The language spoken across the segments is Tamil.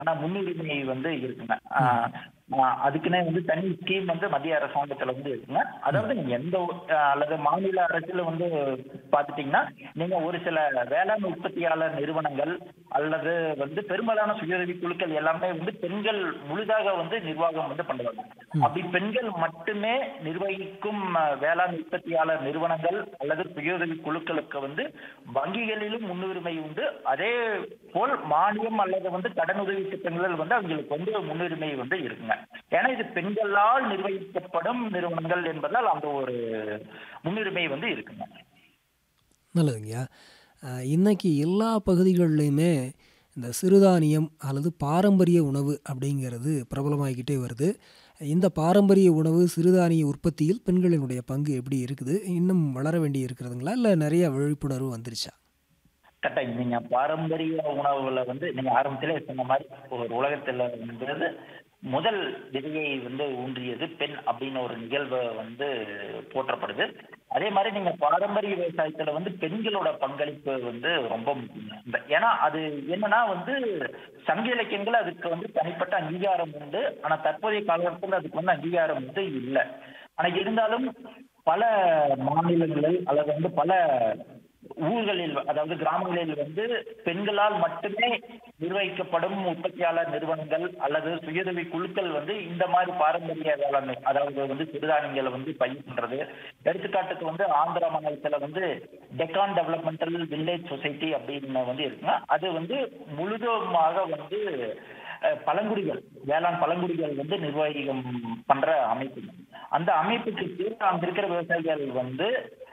ஆனா முன்னுரிமை வந்து இருக்குங்க ஆஹ் ஆஹ் அதுக்குன்னே வந்து தனி ஸ்கீம் வந்து மத்திய அரசாங்கத்துல வந்து இருக்குங்க அதாவது நீங்க எந்த ஒரு- ஆஹ் அல்லது மாநில அரசுல வந்து பாத்துட்டீங்கன்னா நீங்க ஒரு சில வேளாண் உற்பத்தியாளர் நிறுவனங்கள் அல்லது வந்து பெரும்பாலான சுயஉதவி குழுக்கள் எல்லாமே வந்து பெண்கள் முழுதாக வந்து நிர்வாகம் வந்து பண்ணுவாங்க அப்படி பெண்கள் மட்டுமே நிர்வகிக்கும் ஆஹ், வேளாண் உற்பத்தியாளர் நிறுவனங்கள் அல்லது சுயஉதவி குழுக்களுக்கு வந்து வங்கிகளிலும் முன்னுரிமை உண்டு அதே போல் மானியம் அல்லது வந்து கடனுதவி திட்டங்கள் வந்து அவங்களுக்கு வந்து முன்னுரிமை வந்து இருக்குங்க ஏன்னா இது பெண்களால் நிர்வகிக்கப்படும் நிறுவனங்கள் என்பதால் அந்த ஒரு முன்னுரிமை வந்து இருக்குங்க நல்லதுங்கய்யா அஹ், இன்னைக்கு எல்லா பகுதிகள்லையுமே இந்த சிறுதானியம் அல்லது பாரம்பரிய உணவு அப்படிங்கிறது பிரபலமாகிக்கிட்டே வருது இந்த பாரம்பரிய உணவு சிறுதானிய உற்பத்தியில் பெண்களினுடைய பங்கு எப்படி இருக்குது இன்னும் வளர வேண்டி இருக்கிறதுங்களா இல்லை நிறைய விழிப்புணர்வு வந்துருச்சா கரெக்டாக நீங்க பாரம்பரிய உணவுகளை வந்து நீங்க ஆரம்பத்திலே சொன்ன மாதிரி ஒரு உலகத்துல வந்து முதல் விதையை வந்து ஊன்றியது பெண் அப்படின்னு ஒரு நிகழ்வு வந்து போற்றப்படுது அதே மாதிரி நீங்க பாரம்பரிய விவசாயத்துல வந்து பெண்களோட பங்களிப்பு வந்து ரொம்ப முக்கியம் இந்த- ஏன்னா அது என்னன்னா வந்து சங்க இலக்கியங்கள் அதுக்கு வந்து தனிப்பட்ட அங்கீகாரம் உண்டு ஆனா தற்போதைய காலகட்டத்தில் அதுக்கு வந்து அங்கீகாரம் வந்து இல்லை ஆனா இருந்தாலும் பல மாநிலங்களில் அல்லது வந்து பல ஊர்களில் அதாவது கிராமங்களில் வந்து பெண்களால் மட்டுமே நிர்வகிக்கப்படும் உற்பத்தியாளர் நிறுவனங்கள் அல்லது சுயதவி குழுக்கள் வந்து இந்த மாதிரி பாரம்பரிய வேளாண்மை அதாவது வந்து சிறுதானியங்களை வந்து பயிர் பண்றது எடுத்துக்காட்டுக்கு வந்து ஆந்திரா மாநிலத்துல வந்து டெக்கான் டெவலப்மெண்டல் வில்லேஜ் சொசைட்டி அப்படின்னு வந்து இருக்குங்க அது வந்து முழுதுமாக வந்து அஹ், பழங்குடிகள் வேளாண் பழங்குடிகள் வந்து நிர்வாகம் பண்ற அமைப்பு அந்த அமைப்புக்கு கீழே அங்க இருக்கிற விவசாயிகள் வந்து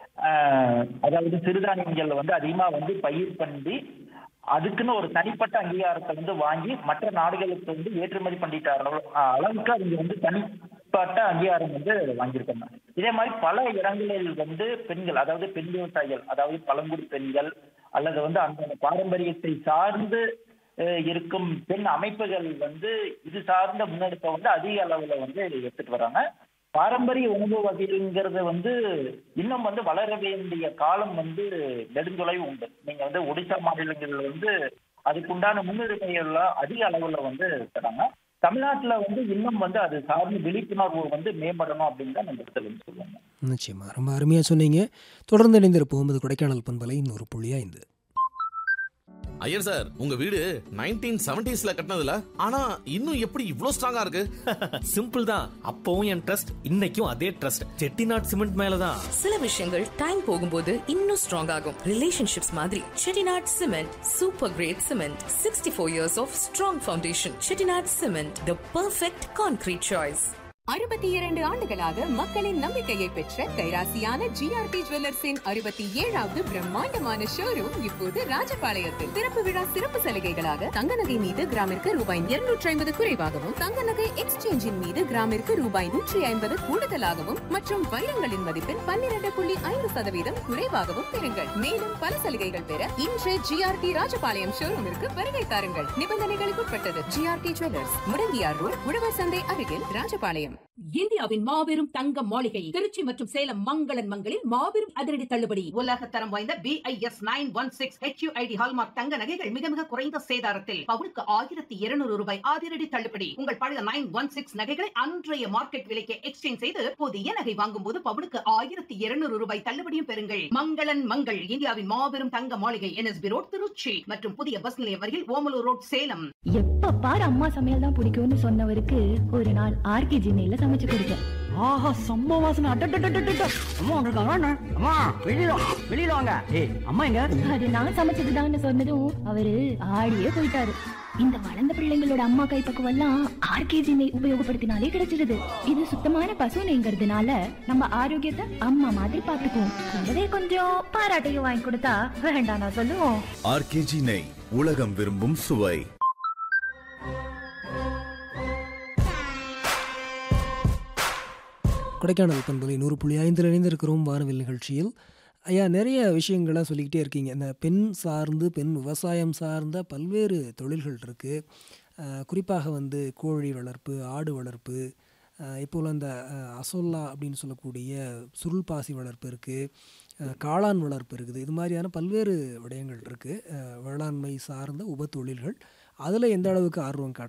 ஆஹ் அதாவது சிறுதானியங்கள் வந்து அதிகமா வந்து பயிர் பண்ணி அதுக்குன்னு ஒரு தனிப்பட்ட அங்கீகாரத்தை வந்து வாங்கி மற்ற நாடுகளுக்கு வந்து ஏற்றுமதி பண்ணிட்ட அளவு- ஆஹ் அளவுக்கு அவங்க வந்து தனிப்பட்ட அங்கீகாரம் வந்து வாங்கியிருக்காங்க இதே மாதிரி பல இடங்களில் வந்து பெண்கள் அதாவது பெண் விவசாயிகள் அதாவது பழங்குடி பெண்கள் அல்லது வந்து அந்த பாரம்பரியத்தை சார்ந்து அஹ், இருக்கும் பெண் அமைப்புகள் வந்து இது சார்ந்த முன்னெடுப்பை வந்து அதிக அளவுல வந்து எடுத்துட்டு வராங்க பாரம்பரிய உணவு வகைங்கிறது வந்து இன்னும் வந்து வளர வேண்டிய காலம் வந்து நெடுந்தொலைவு உண்டு நீங்க வந்து ஒடிசா மாநிலங்கள்ல வந்து அதுக்குண்டான முன்னுரிமைகள்லாம் அதிக அளவுல வந்து தராங்க தமிழ்நாட்டுல வந்து இன்னும் வந்து அது சார்ந்த விழிப்புணர்வு வந்து மேம்படணும் அப்படின்னு தான் நம்ம இடத்துல வந்து சொல்லுவாங்க நிச்சயமா ரொம்ப அருமையாக சொன்னீங்க தொடர்ந்து இணைந்திருப்போம் இது கொடைக்கானல் பண்பலை நூறு புள்ளி ஐந்து ஐயர் சார் உங்க வீடு நைன்டீன் செவன்டிஸ்ல கட்டினதுல ஆனா இன்னும் எப்படி இவ்ளோ ஸ்ட்ராங்கா இருக்கு சிம்பிள் தான் அப்பவும் என் ட்ரஸ்ட் இன்னைக்கும் அதே ட்ரஸ்ட் செட்டிநாட் சிமெண்ட் மேலதான் சில விஷயங்கள் டைம் போகும்போது இன்னும் ஸ்ட்ராங் ஆகும் ரிலேஷன்ஷிப்ஸ் மாதிரி Chettinad cement super great cement sixty four years of strong foundation Chettinad cement the perfect concrete choice அறுபத்தி இரண்டு ஆண்டுகளாக மக்களின் நம்பிக்கையை பெற்ற கைராசியான ஜிஆர்டி ஜுவல்லர்ஸின் அறுபத்தி ஏழாவது பிரம்மாண்டமான ஷோரூம் இப்போது ராஜபாளையத்தில் திறப்பு விழா சிறப்பு சலுகைகளாக தங்க நகை மீது கிராமிற்கு ரூபாய் இருநூற்றி ஐம்பது குறைவாகவும் தங்க நகை எக்ஸ்சேஞ்சின் மீது கிராமிற்கு ரூபாய் நூற்றி ஐம்பது கூடுதலாகவும் மற்றும் வைரங்களின் மதிப்பில் பன்னிரண்டு புள்ளி ஐந்து சதவீதம் குறைவாகவும் பெறுங்கள் மேலும் பல சலுகைகள் பெற இன்று ஜிஆர்டி ராஜபாளையம் ஷோரூமிற்கு வருகை தாருங்கள் நிபந்தனைகளுக்கு உட்பட்டது ஜிஆர்டி ஜுவல்லர்ஸ் முடங்கியார் ரோட் உழவர் சந்தை அருகில் ராஜபாளையம் இந்தியாவின் மாபெரும் தங்க மாளிகை திருச்சி மற்றும் சேலம் மங்களன் மங்களில் மாபெரும் அதிரடி தள்ளுபடி உலக தரம் வாய்ந்த BIS nine one six HUID hallmark தங்க நகைகள் மிக மிக குறைந்த சேதாரத்தில் பவுனுக்கு ஆயிரத்தி இருநூறு ரூபாய் அதிரடி தள்ளுபடி உங்கள் பழைய நைன் ஒன் சிக்ஸ் நகைகளை அன்றைய மார்க்கெட் விலைக்கு எக்ஸ்சேஞ்ச் செய்து புதிய நகை வாங்கும் போது பவுனுக்கு ஆயிரத்தி இருநூறு ரூபாய் தள்ளுபடியும் பெறுங்கள் மங்களன் மங்கள் இந்தியாவின் மாபெரும் தங்க மாளிகை என்எஸ்பி ரோட் திருச்சி மற்றும் புதிய பஸ் நிலையம் அருகில் ஓமலூர் ரோட் சேலம் எப்ப பாரு அம்மா சமையல் தான் பிடிக்கும்னு சொன்னவருக்கு ஒரு நாள் ஆர்கே ஜினையில சமைச்சு கொடுத்தேன் ஆஹா செம்ம வாசனை அட்டட்டட்டட்டட்ட அம்மா ஒன்று இருக்காங்க அம்மா வெளியில வா, வெளியில வாங்க ஏய் அம்மா எங்க அது நான் சமைச்சதுதான்னு சொன்னதும் அவரு ஆடியே போயிட்டாரு இந்த வளர்ந்த பிள்ளைங்களோட அம்மா கைப்பக்குவம் எல்லாம் ஆர்கேஜி நெய் உபயோகப்படுத்தினாலே கிடைச்சிருது இது சுத்தமான பசு நெய்ங்கிறதுனால நம்ம ஆரோக்கியத்தை அம்மா மாதிரி பாத்துக்குவோம் கூடவே கொஞ்சம் பாராட்டையும் வாங்கி கொடுத்தா வேண்டாம் நான் சொல்லுவோம் ஆர்கேஜி நெய் உலகம் விரும்பும் சுவை கொடைக்கானல் பண்பலை நூறு புள்ளி ஐந்தில் இணைந்திருக்கிறோம் வானவில் நிகழ்ச்சியில் ஐயா நிறைய விஷயங்களை சொல்லிக்கிட்டே இருக்கீங்க இந்த பெண் சார்ந்து பெண் விவசாயம் சார்ந்த பல்வேறு தொழில்கள் இருக்குது குறிப்பாக வந்து கோழி வளர்ப்பு ஆடு வளர்ப்பு அஹ் இப்போலாம் இந்த அஹ், அசோல்லா அப்படின்னு சொல்லக்கூடிய சுருள் பாசி வளர்ப்பு இருக்குது காளான் வளர்ப்பு இருக்குது இது மாதிரியான பல்வேறு விடயங்கள் இருக்குது வேளாண்மை சார்ந்த உப தொழில்கள் அதில் எந்த அளவுக்கு ஆர்வம் காட்டுறாங்க